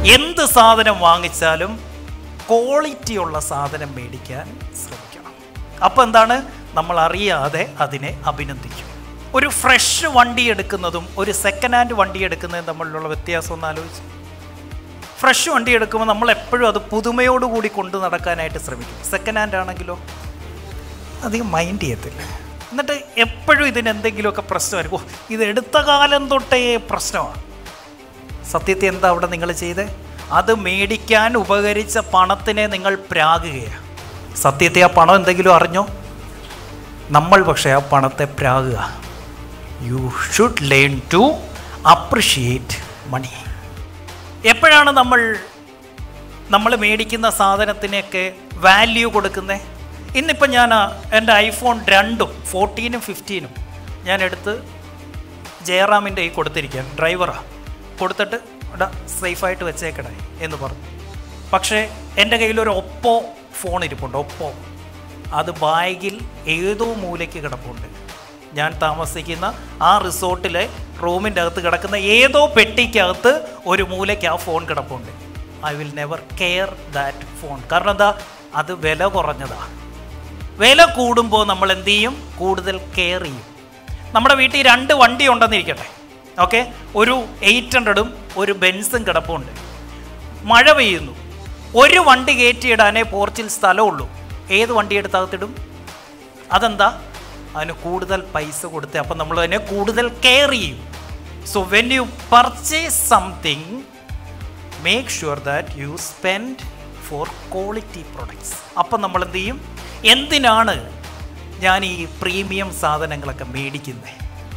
എന്ത് സാധനം വാങ്ങിച്ചാലും ക്വാളിറ്റി ഉള്ള സാധനം മേടിക്കാൻ ശ്രമിക്കണം അപ്പം എന്താണ് നമ്മൾ അറിയാതെ അതിനെ അഭിനന്ദിക്കും ഒരു ഫ്രഷ് വണ്ടി എടുക്കുന്നതും ഒരു സെക്കൻഡ് ഹാൻഡ് വണ്ടി എടുക്കുന്നതും തമ്മിലുള്ള വ്യത്യാസം ഒന്ന് ആലോചിച്ച് ഫ്രഷ് വണ്ടി എടുക്കുമ്പോൾ നമ്മൾ എപ്പോഴും അത് പുതുമയോടുകൂടി കൊണ്ടു നടക്കാനായിട്ട് ശ്രമിക്കും സെക്കൻഡ് ഹാൻഡ് ആണെങ്കിലോ അധികം മൈൻഡ് ചെയ്യത്തില്ല എന്നിട്ട് എപ്പോഴും ഇതിന് എന്തെങ്കിലുമൊക്കെ പ്രശ്നമായിരിക്കും ഓ ഇത് എടുത്ത കാലം തൊട്ടേ പ്രശ്നമാണ് സത്യത്തെ എന്താ അവിടെ നിങ്ങൾ ചെയ്തേ അത് മേടിക്കാൻ ഉപകരിച്ച പണത്തിനെ നിങ്ങൾ പ്രാകുകയാണ് സത്യത്തെ ആ പണം എന്തെങ്കിലും അറിഞ്ഞോ നമ്മൾ പക്ഷേ ആ പണത്തെ പ്രാകുക you should learn to appreciate money എപ്പോഴാണ് നമ്മൾ നമ്മൾ മേടിക്കുന്ന സാധനത്തിനൊക്കെ വാല്യൂ കൊടുക്കുന്നത് ഇന്നിപ്പോൾ ഞാൻ ആ എൻ്റെ ഐഫോൺ രണ്ടും ഫോർട്ടീനും ഫിഫ്റ്റീനും ഞാൻ എടുത്ത് ജയറാമിൻ്റെ ഈ കൊടുത്തിരിക്കുകയാണ് ഡ്രൈവറാണ് കൊടുത്തിട്ട് ഇവിടെ സേഫായിട്ട് വെച്ചേക്കണേ എന്ന് പറഞ്ഞു പക്ഷേ എൻ്റെ കയ്യിലൊരു ഒപ്പോ ഫോൺ ഇരിപ്പുണ്ട് ഒപ്പോ അത് ബാഗിൽ ഏതോ മൂലയ്ക്ക് കിടപ്പുണ്ട് ഞാൻ താമസിക്കുന്ന ആ റിസോർട്ടിലെ റൂമിൻ്റെ അകത്ത് കിടക്കുന്ന ഏതോ പെട്ടിക്കകത്ത് ഒരു മൂലയ്ക്ക് ആ ഫോൺ കിടപ്പുണ്ട് I will never care that phone കാരണം എന്താ അത് വില കുറഞ്ഞതാണ് വില കൂടുമ്പോൾ നമ്മൾ എന്ത് ചെയ്യും കൂടുതൽ കെയർ ചെയ്യും നമ്മുടെ വീട്ടിൽ രണ്ട് വണ്ടി ഉണ്ടെന്നിരിക്കട്ടെ ഓക്കെ ഒരു എയ്റ്റ് ഹൺഡ്രഡും ഒരു ബെൻസും കിടപ്പുണ്ട് മഴ പെയ്യുന്നു ഒരു വണ്ടി കയറ്റിയിടാനേ പോർച്ചിൽ സ്ഥലമുള്ളൂ ഏത് വണ്ടി എടുത്ത് അകത്തിടും അതെന്താ അതിന് കൂടുതൽ പൈസ കൊടുത്ത് അപ്പം നമ്മൾ അതിനെ കൂടുതൽ കെയർ ചെയ്യും so when you purchase something make sure that you spend for quality products അപ്പം നമ്മൾ എന്ത് ചെയ്യും എന്തിനാണ് ഞാൻ ഈ പ്രീമിയം സാധനങ്ങളൊക്കെ മേടിക്കുന്നത്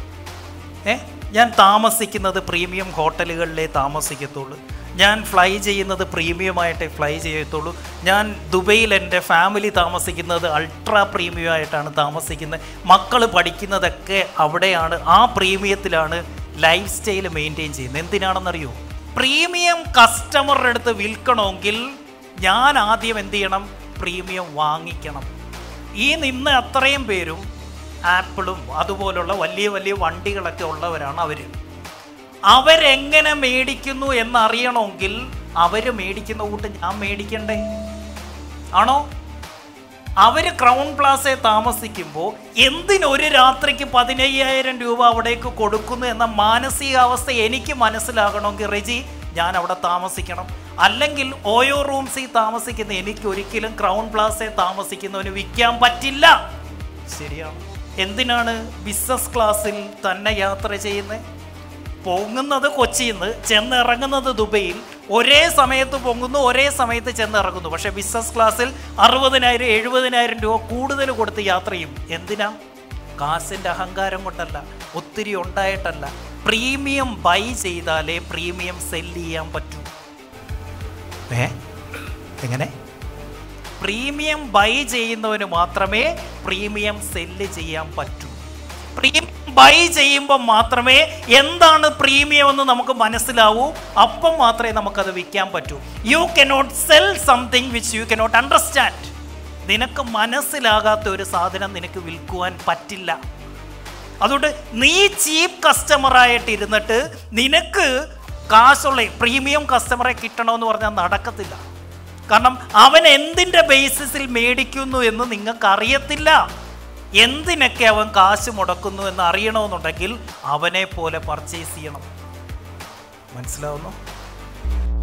ഏ ഞാൻ താമസിക്കുന്നത് പ്രീമിയം ഹോട്ടലുകളിലേ താമസിക്കത്തുള്ളൂ ഞാൻ ഫ്ലൈ ചെയ്യുന്നത് പ്രീമിയമായിട്ടേ ഫ്ലൈ ചെയ്യത്തുള്ളൂ ഞാൻ ദുബൈയിൽ എൻ്റെ ഫാമിലി താമസിക്കുന്നത് അൾട്രാ പ്രീമിയം ആയിട്ടാണ് താമസിക്കുന്നത് മക്കൾ പഠിക്കുന്നതൊക്കെ അവിടെയാണ് ആ പ്രീമിയത്തിലാണ് ലൈഫ് സ്റ്റൈൽ മെയിൻറ്റെയിൻ ചെയ്യുന്നത് എന്തിനാണെന്നറിയോ പ്രീമിയം കസ്റ്റമറുടെ അടുത്ത് വിൽക്കണമെങ്കിൽ ഞാൻ ആദ്യം എന്ത് ചെയ്യണം പ്രീമിയം വാങ്ങിക്കണം ഈ നിന്ന് അത്രയും പേരും ആപ്പിളും അതുപോലുള്ള വലിയ വലിയ വണ്ടികളൊക്കെ ഉള്ളവരാണ് അവർ അവരെങ്ങനെ മേടിക്കുന്നു എന്നറിയണമെങ്കിൽ അവർ മേടിക്കുന്ന കൂട്ട് ഞാൻ മേടിക്കണ്ടേ ആണോ അവര് ക്രൗൺ പ്ലാസയെ താമസിക്കുമ്പോൾ എന്തിനൊരു രാത്രിക്ക് പതിനയ്യായിരം രൂപ അവിടേക്ക് കൊടുക്കുന്നു എന്ന മാനസികാവസ്ഥ എനിക്ക് മനസ്സിലാകണമെങ്കിൽ റെജി ഞാൻ അവിടെ താമസിക്കണം അല്ലെങ്കിൽ ഓയോ റൂംസിൽ താമസിക്കുന്ന എനിക്ക് ഒരിക്കലും ക്രൗൺ പ്ലാസയെ താമസിക്കുന്നവന് വിൽക്കാൻ പറ്റില്ല ശരിയാണ് എന്തിനാണ് ബിസിനസ് ക്ലാസ്സിൽ തന്നെ യാത്ര ചെയ്യുന്നത് പൊങ്ങുന്നത് കൊച്ചിയിൽ നിന്ന് ചെന്നിറങ്ങുന്നത് ദുബൈയിൽ ഒരേ സമയത്ത് പൊങ്ങുന്നു ഒരേ സമയത്ത് ചെന്നിറങ്ങുന്നു പക്ഷേ ബിസിനസ് ക്ലാസ്സിൽ അറുപതിനായിരം എഴുപതിനായിരം രൂപ കൂടുതൽ കൊടുത്ത് യാത്ര ചെയ്യും എന്തിനാ കാശിൻ്റെ അഹങ്കാരം കൊണ്ടല്ല ഒത്തിരി ഉണ്ടായിട്ടല്ല പ്രീമിയം ബൈ ചെയ്താലേ പ്രീമിയം സെല്ല് ചെയ്യാൻ പറ്റൂ ഏ എങ്ങനെ പ്രീമിയം ബൈ ചെയ്യുന്നവന് മാത്രമേ പ്രീമിയം സെല്ല് ചെയ്യാൻ പറ്റൂ പ്രീമിയം ബൈ ചെയ്യുമ്പോൾ മാത്രമേ എന്താണ് പ്രീമിയം എന്ന് നമുക്ക് മനസ്സിലാവൂ അപ്പം മാത്രമേ നമുക്കത് വിൽക്കാൻ പറ്റൂ you cannot sell something which you cannot understand നിനക്ക് മനസ്സിലാകാത്ത ഒരു സാധനം നിനക്ക് വിൽക്കുവാൻ പറ്റില്ല അതുകൊണ്ട് നീ ചീപ്പ് കസ്റ്റമറായിട്ട് ഇരുന്നിട്ട് നിനക്ക് കാശുള്ള പ്രീമിയം കസ്റ്റമറെ കിട്ടണമെന്ന് പറഞ്ഞാൽ നടക്കത്തില്ല കാരണം അവൻ എന്തിൻ്റെ ബേസിസിൽ മേടിക്കുന്നു എന്ന് നിങ്ങൾക്ക് അറിയത്തില്ല എന്തിനൊക്കെ അവൻ കാശ് മുടക്കുന്നു എന്ന് അറിയണമെന്നുണ്ടെങ്കിൽ അവനെ പോലെ പർച്ചേസ് ചെയ്യണം മനസ്സിലാവുന്നു